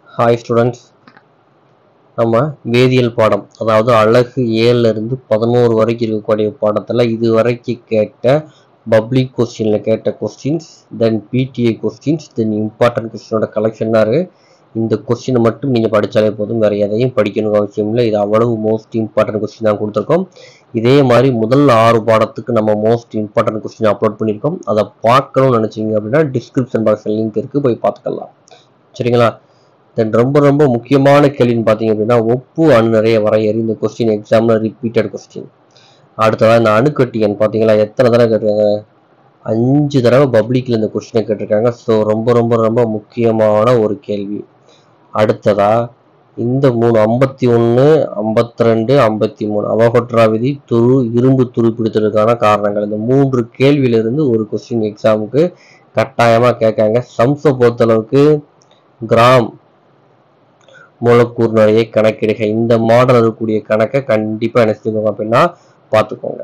hi students நம்ம வேதியியல் பாடம் அதாவது அழகு ஏழுல இருந்து பதினோரு வரைக்கும் இருக்கக்கூடிய பாடத்தில் இது வரைக்கும் கேட்ட பப்ளிக் கொஸ்டினில் கேட்ட questions then PTA questions then important கொஸ்டினோட கலெக்ஷன் தான் இருக்கு இந்த கொஸ்டினை மட்டும் நீங்கள் படித்தாலே போதும் வேறு எதையும் படிக்கணும் அவசியம் இல்லை இது அவ்வளவு மோஸ்ட் இம்பார்ட்டன்ட் கொஸ்டின் தான் கொடுத்துருக்கோம் இதே மாதிரி முதல் ஆறு பாடத்துக்கு நம்ம மோஸ்ட் இம்பார்ட்டன்ட் கொஸ்டின் அப்லோட் பண்ணியிருக்கோம் அதை பார்க்கணும்னு நினச்சிங்க அப்படின்னா டிஸ்கிரிப்ஷன் பாக்ஸில் லிங்க் இருக்குது போய் பார்த்துக்கலாம் சரிங்களா தென் ரொம்ப ரொம்ப முக்கியமான கேள்வின்னு பார்த்தீங்க அப்படின்னா ஒப்பு அணு நிறைய வரையறி இந்த கொஸ்டின் எக்ஸாமில் ரிப்பீட்டட் கொஸ்டின் அடுத்ததாக இந்த அணுக்கட்டி எண் பார்த்தீங்களா எத்தனை தடவை கேட்டிருக்காங்க அஞ்சு தடவை பப்ளிக்கில் இந்த கொஸ்டினை கேட்டிருக்காங்க ஸோ ரொம்ப ரொம்ப ரொம்ப முக்கியமான ஒரு கேள்வி அடுத்ததா இந்த மூணு ஐம்பத்தி ஒன்று ஐம்பத்தி ரெண்டு ஐம்பத்தி மூணு அவகொட்ரா விதி துரு இரும்பு துருப்பிடித்தலுக்கான காரணங்கள் இந்த மூன்று கேள்வியிலிருந்து ஒரு கொஸ்டின் எக்ஸாமுக்கு கட்டாயமாக கேட்காங்க சம்ஸை பொறுத்தளவுக்கு கிராம் மூலக்கூறு நிறைய கணக்கிடுக இந்த மாடல் இருக்கக்கூடிய கணக்கை கண்டிப்பாக என்ன செஞ்சுக்கோங்க அப்படின்னா பார்த்துக்கோங்க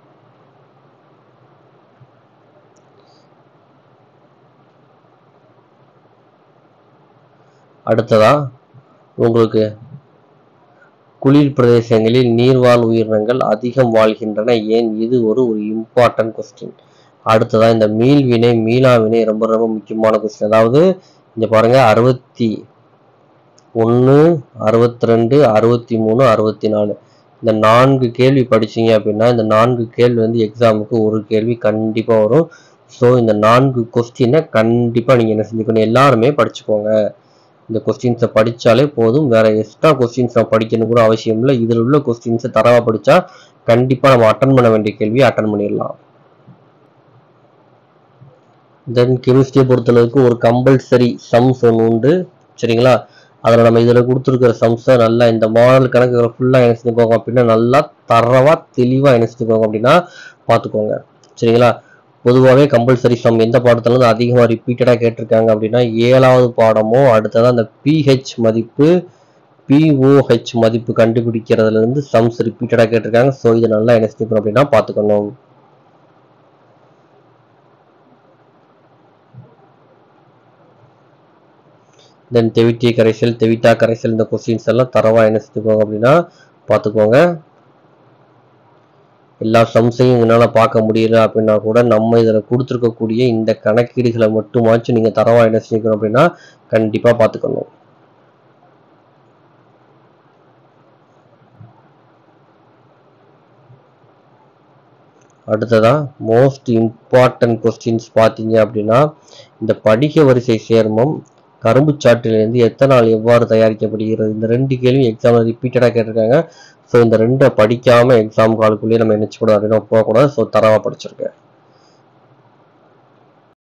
அடுத்ததா உங்களுக்கு குளிர் பிரதேசங்களில் நீர்வாழ் உயிரினங்கள் அதிகம் வாழ்கின்றன ஏன் இது ஒரு ஒரு இம்பார்ட்டன்ட் கொஸ்டின் அடுத்ததா இந்த மீள்வினை மீளாவினை ரொம்ப ரொம்ப முக்கியமான கொஸ்டின் அதாவது இங்க பாருங்க அறுபத்தி ஒன்று அறுபத்தி ரெண்டு அறுபத்தி மூணு அறுபத்தி நாலு இந்த நான்கு கேள்வி படிச்சீங்க அப்படின்னா இந்த நான்கு கேள்வி வந்து எக்ஸாமுக்கு ஒரு கேள்வி கண்டிப்பாக வரும் ஸோ இந்த நான்கு கொஸ்டினை கண்டிப்பாக நீங்கள் என்ன செஞ்சுக்கணும் எல்லாருமே படிச்சுக்கோங்க இந்த கொஸ்டின்ஸை படித்தாலே போதும் வேற எக்ஸ்ட்ரா கொஸ்டின்ஸை படிக்கணும் கூட அவசியம் இல்லை இதில் உள்ள கொஸ்டின்ஸை தரவாக படித்தா கண்டிப்பாக நம்ம அட்டன் பண்ண வேண்டிய கேள்வியை அட்டன் பண்ணிடலாம் தென் கெமிஸ்ட்ரியை பொறுத்தளவுக்கு ஒரு கம்பல்சரி சம்ஸ் ஒன்று உண்டு சரிங்களா அதில் நம்ம இதில் கொடுத்துருக்கிற சம்ஸை நல்லா இந்த மாடல் கணக்குகளை ஃபுல்லாக என்ன செஞ்சுக்கோங்க அப்படின்னா நல்லா தரவாக தெளிவாக என்ன செஞ்சுக்கோங்க அப்படின்னா பார்த்துக்கோங்க சரிங்களா பொதுவாகவே கம்பல்சரி சம் எந்த பாடத்துல இருந்து அதிகமாக ரிப்பீட்டடாக கேட்டிருக்காங்க அப்படின்னா ஏழாவது பாடமோ அடுத்ததான் அந்த பிஹெச் மதிப்பு பிஓஹெச் மதிப்பு கண்டுபிடிக்கிறதுல இருந்து சம்ஸ் ரிப்பீட்டடாக கேட்டிருக்காங்க ஸோ இதை நல்லா என்ன செஞ்சுக்கணும் அப்படின்னா பார்த்துக்கணும் தென் தெவிட்டிய கரைசல் தெவிட்டா கரைசல் இந்த கொஸ்டின்ஸ் எல்லாம் தரவா என்ன செஞ்சுக்கோங்க அப்படின்னா பார்த்துக்கோங்க எல்லா சம்ஸையும் என்னால் பார்க்க முடியல அப்படின்னா கூட நம்ம இதில் கொடுத்துருக்கக்கூடிய இந்த கணக்கீடுகளை மட்டுமாச்சும் நீங்கள் தரவா என்ன செஞ்சுக்கணும் அப்படின்னா கண்டிப்பாக பார்த்துக்கணும் அடுத்ததா மோஸ்ட் இம்பார்ட்டன்ட் கொஸ்டின்ஸ் பார்த்தீங்க அப்படின்னா இந்த படிக வரிசை சேர்மம் கரும்பு சாற்றிலிருந்து எத்தனை நாள் எவ்வாறு தயாரிக்கப்படுகிறது இந்த ரெண்டு கேள்வி எக்ஸாமில் ரிப்பீட்டடாக கேட்டிருக்காங்க ஸோ இந்த ரெண்டை படிக்காமல் எக்ஸாம் காலுக்குள்ளேயே நம்ம நினச்சிக்கூடாது அப்படின்னா போகக்கூடாது ஸோ தரவாக படிச்சிருக்கேன்